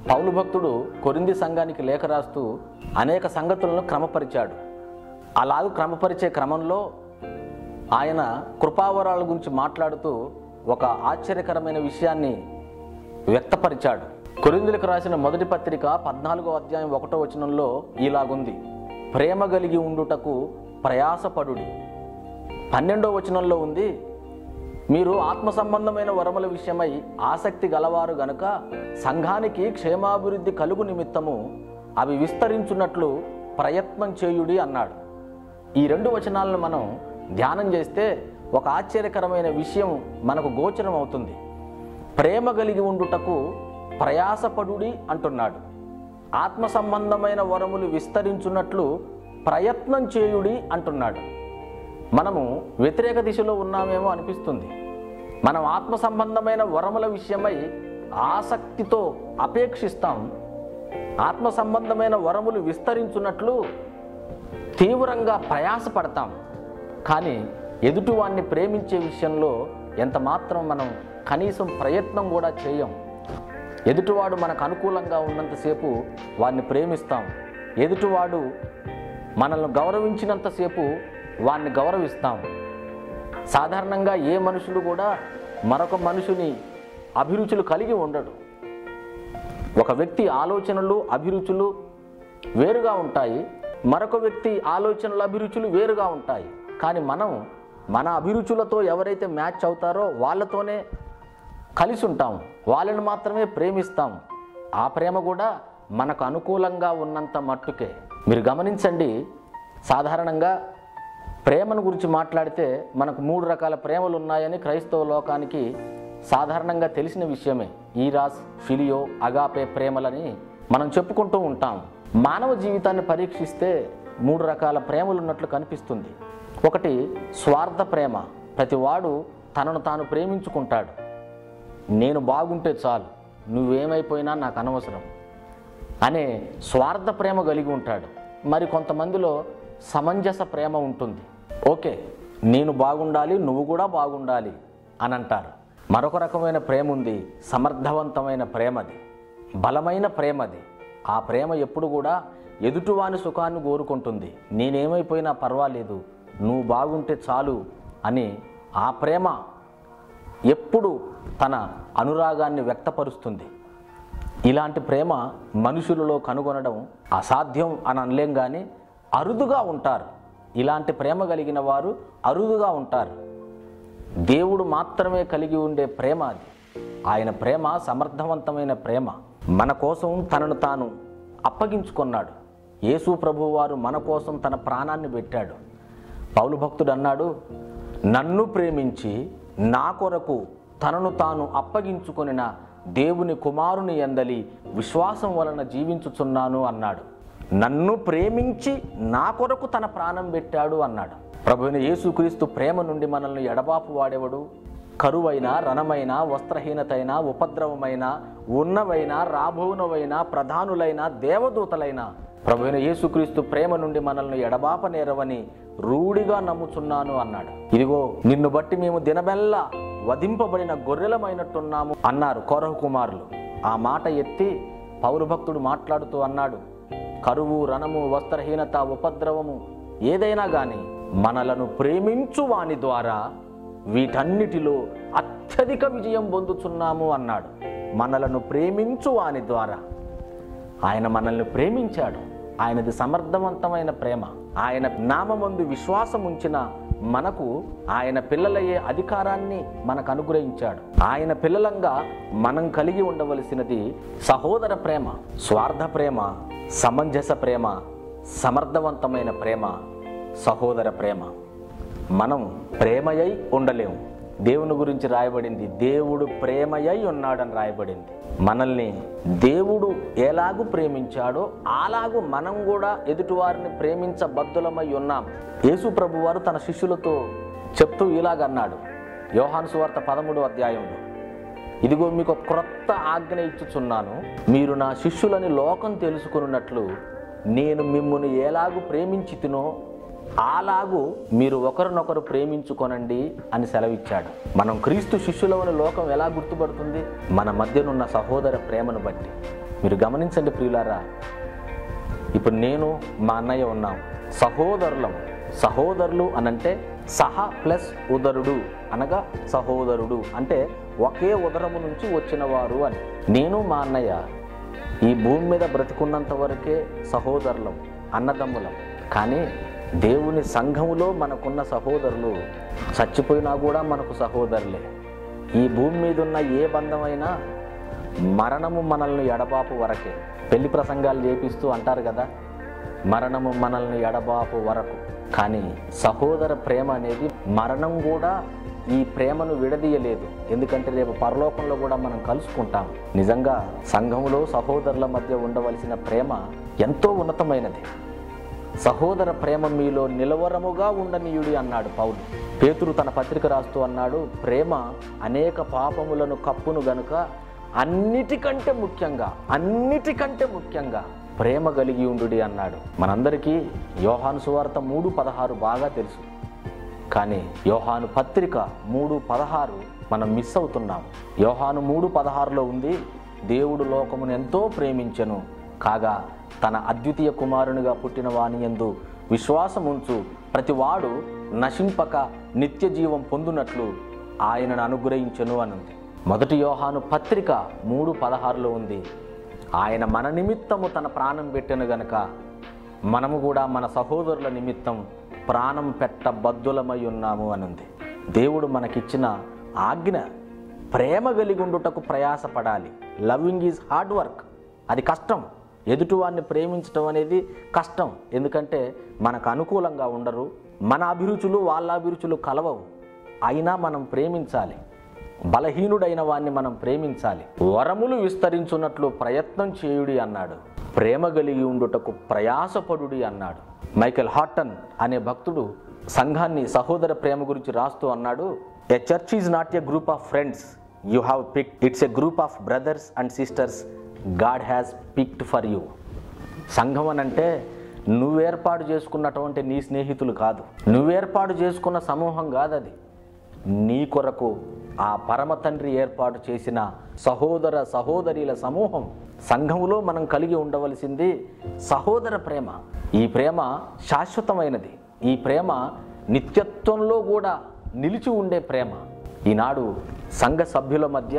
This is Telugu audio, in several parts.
పౌలు భక్తుడు కొరింది సంఘానికి లేఖ రాస్తూ అనేక సంగతులను క్రమపరిచాడు అలాగూ క్రమపరిచే క్రమంలో ఆయన కృపావరాల గురించి మాట్లాడుతూ ఒక ఆశ్చర్యకరమైన విషయాన్ని వ్యక్తపరిచాడు కొరిందులకు రాసిన మొదటి పత్రిక పద్నాలుగో అధ్యాయం ఒకటో వచనంలో ఇలాగుంది ప్రేమ కలిగి ఉండుటకు ప్రయాసపడుడి పన్నెండో వచనంలో ఉంది మీరు ఆత్మ సంబంధమైన వరముల విషయమై ఆసక్తి గలవారు గనుక సంఘానికి క్షేమాభివృద్ధి కలుగు నిమిత్తము అవి విస్తరించున్నట్లు ప్రయత్నం చేయుడి అన్నాడు ఈ రెండు వచనాలను మనం ధ్యానం చేస్తే ఒక ఆశ్చర్యకరమైన విషయం మనకు గోచరం అవుతుంది ప్రేమ కలిగి ఉండుటకు ప్రయాసపడుడి అంటున్నాడు ఆత్మ సంబంధమైన వరములు విస్తరించున్నట్లు ప్రయత్నం చేయుడి అంటున్నాడు మనము వ్యతిరేక దిశలో ఉన్నామేమో అనిపిస్తుంది మనం ఆత్మ సంబంధమైన వరముల విషయమై ఆసక్తితో అపేక్షిస్తాం ఆత్మ సంబంధమైన వరములు విస్తరించున్నట్లు తీవ్రంగా ప్రయాసపడతాం కానీ ఎదుటివాన్ని ప్రేమించే విషయంలో ఎంత మాత్రం మనం కనీసం ప్రయత్నం కూడా చేయం ఎదుటివాడు మనకు అనుకూలంగా ఉన్నంతసేపు వాడిని ప్రేమిస్తాం ఎదుటివాడు మనల్ని గౌరవించినంతసేపు వాడిని గౌరవిస్తాం సాధారణంగా ఏ మనుషుడు కూడా మరొక మనుషుని అభిరుచులు కలిగి ఉండడు ఒక వ్యక్తి ఆలోచనలు అభిరుచులు వేరుగా ఉంటాయి మరొక వ్యక్తి ఆలోచనలు అభిరుచులు వేరుగా ఉంటాయి కానీ మనం మన అభిరుచులతో ఎవరైతే మ్యాచ్ అవుతారో వాళ్ళతోనే కలిసి ఉంటాం వాళ్ళని మాత్రమే ప్రేమిస్తాం ఆ ప్రేమ కూడా మనకు అనుకూలంగా ఉన్నంత మట్టుకే మీరు గమనించండి సాధారణంగా ప్రేమను గురించి మాట్లాడితే మనకు మూడు రకాల ప్రేమలు ఉన్నాయని క్రైస్తవ లోకానికి సాధారణంగా తెలిసిన విషయమే ఈరాస్ ఫిలియో అగాపే ప్రేమలని మనం చెప్పుకుంటూ ఉంటాం మానవ జీవితాన్ని పరీక్షిస్తే మూడు రకాల ప్రేమలు ఉన్నట్లు కనిపిస్తుంది ఒకటి స్వార్థ ప్రేమ ప్రతివాడు తనను తాను ప్రేమించుకుంటాడు నేను బాగుంటే చాలు నువ్వేమైపోయినా నాకు అనవసరం అనే స్వార్థ ప్రేమ కలిగి ఉంటాడు మరి కొంతమందిలో సమంజస ప్రేమ ఉంటుంది ఓకే నేను బాగుండాలి నువ్వు కూడా బాగుండాలి అని అంటారు మరొక రకమైన ప్రేమ ఉంది సమర్థవంతమైన ప్రేమది బలమైన ప్రేమది ఆ ప్రేమ ఎప్పుడు కూడా ఎదుటివాని సుఖాన్ని కోరుకుంటుంది నేనేమైపోయినా పర్వాలేదు నువ్వు బాగుంటే చాలు అని ఆ ప్రేమ ఎప్పుడు తన అనురాగాన్ని వ్యక్తపరుస్తుంది ఇలాంటి ప్రేమ మనుషులలో కనుగొనడం అసాధ్యం అని అనలేం కానీ అరుదుగా ఉంటారు ఇలాంటి ప్రేమ కలిగిన వారు అరుదుగా ఉంటారు దేవుడు మాత్రమే కలిగి ఉండే ప్రేమ అది ఆయన ప్రేమ సమర్థవంతమైన ప్రేమ మన కోసం తనను తాను అప్పగించుకున్నాడు యేసు ప్రభువు వారు మన కోసం తన ప్రాణాన్ని పెట్టాడు పౌలు భక్తుడు అన్నాడు నన్ను ప్రేమించి నా కొరకు తనను తాను అప్పగించుకొనిన దేవుని కుమారుని ఎందలి విశ్వాసం వలన జీవించుచున్నాను అన్నాడు నన్ను ప్రేమించి నా కొరకు తన ప్రాణం పెట్టాడు అన్నాడు ప్రభువైన యేసుక్రీస్తు ప్రేమ నుండి మనల్ని ఎడబాపు వాడేవాడు కరువైన రణమైన వస్త్రహీనతైన ఉపద్రవమైన ఉన్నవైన రాబోనవైన ప్రధానులైన దేవదూతలైన ప్రభువైన యేసుక్రీస్తు ప్రేమ నుండి మనల్ని ఎడబాప నేరవని రూఢిగా నమ్ముచున్నాను అన్నాడు ఇదిగో నిన్ను బట్టి మేము దినబెల్లా వధింపబడిన గొర్రెలమైనట్టున్నాము అన్నారు కౌరవ కుమారులు ఆ మాట ఎత్తి పౌరు భక్తుడు మాట్లాడుతూ అన్నాడు కరువు రణము వస్త్రహీనత ఉపద్రవము ఏదైనా గాని మనలను ప్రేమించు వాని ద్వారా వీటన్నిటిలో అత్యధిక విజయం పొందుచున్నాము అన్నాడు మనలను ప్రేమించు వాని ద్వారా ఆయన మనల్ని ప్రేమించాడు ఆయనది సమర్థవంతమైన ప్రేమ ఆయన నామందు విశ్వాసం ఉంచిన మనకు ఆయన పిల్లలయ్యే అధికారాన్ని మనకు అనుగ్రహించాడు ఆయన పిల్లలంగా మనం కలిగి ఉండవలసినది సహోదర ప్రేమ స్వార్థ ప్రేమ సమంజస ప్రేమ సమర్థవంతమైన ప్రేమ సహోదర ప్రేమ మనం ప్రేమయై ఉండలేము దేవుని గురించి రాయబడింది దేవుడు ప్రేమయై ఉన్నాడని రాయబడింది మనల్ని దేవుడు ఎలాగూ ప్రేమించాడో అలాగూ మనం కూడా ఎదుటివారిని ప్రేమించబద్దులమై ఉన్నాం యేసు ప్రభువారు తన శిష్యులతో చెప్తూ ఇలాగన్నాడు యోహాను సువార్త పదమూడు అధ్యాయంలో ఇదిగో మీకు ఒక క్రొత్త ఆజ్ఞ ఇచ్చుచున్నాను మీరు నా శిష్యులని లోకం తెలుసుకున్నట్లు నేను మిమ్మును ఎలాగూ ప్రేమించి తినో అలాగు మీరు ఒకరినొకరు ప్రేమించుకొనండి అని సెలవిచ్చాడు మనం క్రీస్తు శిష్యులవని లోకం ఎలా గుర్తుపడుతుంది మన మధ్యనున్న సహోదర ప్రేమను బట్టి మీరు గమనించండి ప్రియులారా ఇప్పుడు నేను మా అన్నయ్య ఉన్నాం సహోదరులం సహోదరులు అనంటే సహ ప్లస్ ఉదరుడు అనగా సహోదరుడు అంటే ఒకే ఉదరము నుంచి వచ్చిన వారు అని నేను మా అన్నయ్య ఈ భూమి మీద బ్రతికున్నంత వరకే సహోదరులం అన్నదమ్ములం కానీ దేవుని సంఘములో మనకున్న సహోదరులు చచ్చిపోయినా కూడా మనకు సహోదరులే ఈ భూమి మీద ఉన్న ఏ బంధమైనా మరణము మనల్ని ఎడబాపు వరకే పెళ్లి ప్రసంగాలు చేపిస్తూ అంటారు కదా మరణము మనల్ని ఎడబాపు వరకు కానీ సహోదర ప్రేమ అనేది మరణం కూడా ఈ ప్రేమను విడదీయలేదు ఎందుకంటే రేపు పరలోకంలో కూడా మనం కలుసుకుంటాం నిజంగా సంఘములో సహోదరుల మధ్య ఉండవలసిన ప్రేమ ఎంతో ఉన్నతమైనది సహోదర ప్రేమ మీలో నిలవరముగా ఉండనీయుడి అన్నాడు పౌలు పేతురు తన పత్రిక రాస్తూ అన్నాడు ప్రేమ అనేక పాపములను కప్పును గనుక అన్నిటికంటే ముఖ్యంగా అన్నిటికంటే ముఖ్యంగా ప్రేమ కలిగి ఉండుడి అన్నాడు మనందరికీ యోహాను సువార్త మూడు పదహారు బాగా తెలుసు కానీ యోహాను పత్రిక మూడు పదహారు మనం మిస్ అవుతున్నాం యోహాను మూడు పదహారులో ఉంది దేవుడు లోకమును ఎంతో ప్రేమించెను కాగా తన అద్వితీయ కుమారునిగా పుట్టిన వాని యందు విశ్వాసముంచు ప్రతివాడు నశింపక నిత్య జీవం పొందునట్లు ఆయనను అనుగ్రహించెను అనుంది మొదటి యోహాను పత్రిక మూడు పదహారులో ఉంది ఆయన మన నిమిత్తము తన ప్రాణం పెట్టెను గనక మనము కూడా మన సహోదరుల నిమిత్తం ప్రాణం పెట్ట బద్దులమై ఉన్నాము అనుంది దేవుడు మనకిచ్చిన ఆజ్ఞ ప్రేమ కలిగి ఉండుటకు ప్రయాసపడాలి లవింగ్ ఈజ్ హార్డ్ వర్క్ అది కష్టం ఎదుటివాడిని ప్రేమించడం అనేది కష్టం ఎందుకంటే మనకు అనుకూలంగా ఉండరు మన అభిరుచులు వాళ్ళ అభిరుచులు కలవవు అయినా మనం ప్రేమించాలి బలహీనుడైన వాణ్ణి మనం ప్రేమించాలి వరములు విస్తరించున్నట్లు ప్రయత్నం చేయుడి అన్నాడు ప్రేమ కలిగి ఉండుటకు ప్రయాసపడుడి అన్నాడు మైకెల్ హార్టన్ అనే భక్తుడు సంఘాన్ని సహోదర ప్రేమ గురించి రాస్తూ అన్నాడు a church is not a group of friends you have pick it's a group of brothers and sisters God has picked for you సంఘం అని అంటే నువ్వు ఏర్పాటు చేసుకున్నటువంటి నీ స్నేహితులు కాదు నువ్వు ఏర్పాటు చేసుకున్న సమూహం కాదు అది నీ కొరకు ఆ పరమ తండ్రి ఏర్పాటు చేసిన సహోదర సహోదరీల సమూహం సంఘములో మనం కలిగి ఉండవలసింది సహోదర ప్రేమ ఈ ప్రేమ శాశ్వతమైనది ఈ ప్రేమ నిత్యత్వంలో కూడా నిలిచి ఉండే ప్రేమ ఈనాడు సంఘ సభ్యుల మధ్య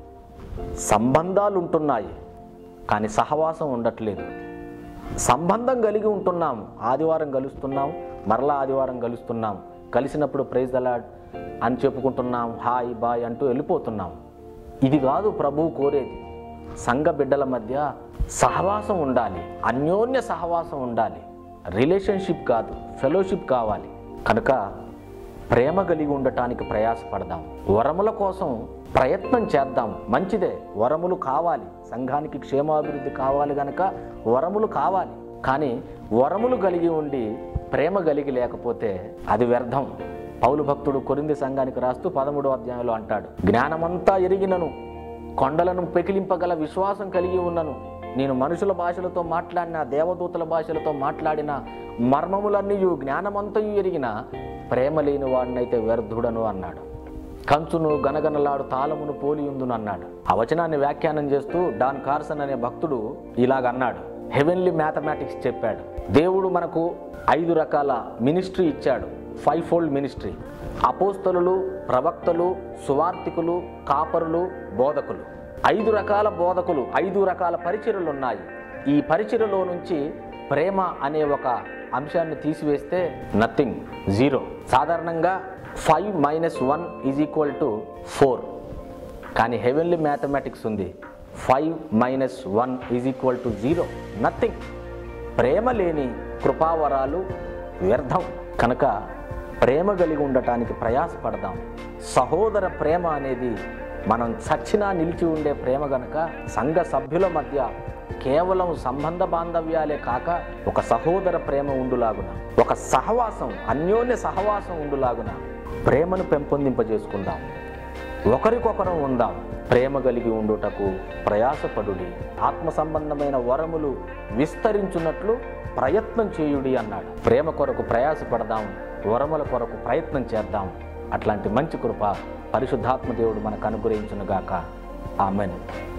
సంబంధాలు ఉంటున్నాయి కానీ సహవాసం ఉండట్లేదు సంబంధం కలిగి ఉంటున్నాం ఆదివారం కలుస్తున్నాం మరలా ఆదివారం కలుస్తున్నాం కలిసినప్పుడు ప్రైజ్ అలాడ్ అని చెప్పుకుంటున్నాం హాయ్ బాయ్ అంటూ వెళ్ళిపోతున్నాం ఇది కాదు ప్రభువు కోరేది సంఘ బిడ్డల మధ్య సహవాసం ఉండాలి అన్యోన్య సహవాసం ఉండాలి రిలేషన్షిప్ కాదు ఫెలోషిప్ కావాలి కనుక ప్రేమ కలిగి ఉండటానికి ప్రయాసపడదాం వరముల కోసం ప్రయత్నం చేద్దాం మంచిదే వరములు కావాలి సంఘానికి క్షేమాభివృద్ధి కావాలి గనక వరములు కావాలి కానీ వరములు కలిగి ఉండి ప్రేమ కలిగి లేకపోతే అది వ్యర్థం పౌలు భక్తుడు కొరింది సంఘానికి రాస్తూ పదమూడో అధ్యాయంలో అంటాడు జ్ఞానమంతా ఎరిగినను కొండలను పెకిలింపగల విశ్వాసం కలిగి ఉన్నను నేను మనుషుల భాషలతో మాట్లాడిన దేవదూతల భాషలతో మాట్లాడిన మర్మములన్నీ జ్ఞానమంతయు ఎరిగిన ప్రేమ లేని వాడినైతే వ్యర్థుడను అన్నాడు కంచును గనగనలాడు తాళమును పోలియుందును అన్నాడు ఆ వచనాన్ని వ్యాఖ్యానం చేస్తూ డాన్ కార్సన్ అనే భక్తుడు ఇలాగన్నాడు హెవెన్లీ మ్యాథమెటిక్స్ చెప్పాడు దేవుడు మనకు ఐదు రకాల మినిస్ట్రీ ఇచ్చాడు ఫైవ్ ఫోల్డ్ మినిస్ట్రీ అపోస్తలులు ప్రవక్తలు సువార్థికులు కాపరులు బోధకులు ఐదు రకాల బోధకులు ఐదు రకాల పరిచర్యలు ఉన్నాయి ఈ పరిచర్యలో నుంచి ప్రేమ అనే ఒక అంశాన్ని తీసివేస్తే నథింగ్ జీరో సాధారణంగా five minus one is equal to four కానీ హెవెన్లీ మ్యాథమెటిక్స్ ఉంది five minus one is equal to zero nothing ప్రేమ లేని కృపావరాలు వ్యర్థం కనుక ప్రేమ కలిగి ఉండటానికి ప్రయాసపడదాం సహోదర ప్రేమ అనేది మనం చచ్చినా నిలిచి ఉండే ప్రేమ గనక సంఘ సభ్యుల మధ్య కేవలం సంబంధ బాంధవ్యాలే కాక ఒక సహోదర ప్రేమ ఉండులాగున ఒక సహవాసం అన్యోన్య సహవాసం ఉండులాగున ప్రేమను పెంపొందింపజేసుకుందాం ఒకరికొకరం ఉందాం ప్రేమ కలిగి ఉండుటకు ప్రయాసపడుడి ఆత్మ సంబంధమైన వరములు విస్తరించున్నట్లు ప్రయత్నం చేయుడి అన్నాడు ప్రేమ కొరకు ప్రయాసపడదాం వరముల కొరకు ప్రయత్నం చేద్దాం అట్లాంటి మంచి కృప పరిశుద్ధాత్మ దేవుడు మనకు అనుగ్రహించునుగాక ఆమెన్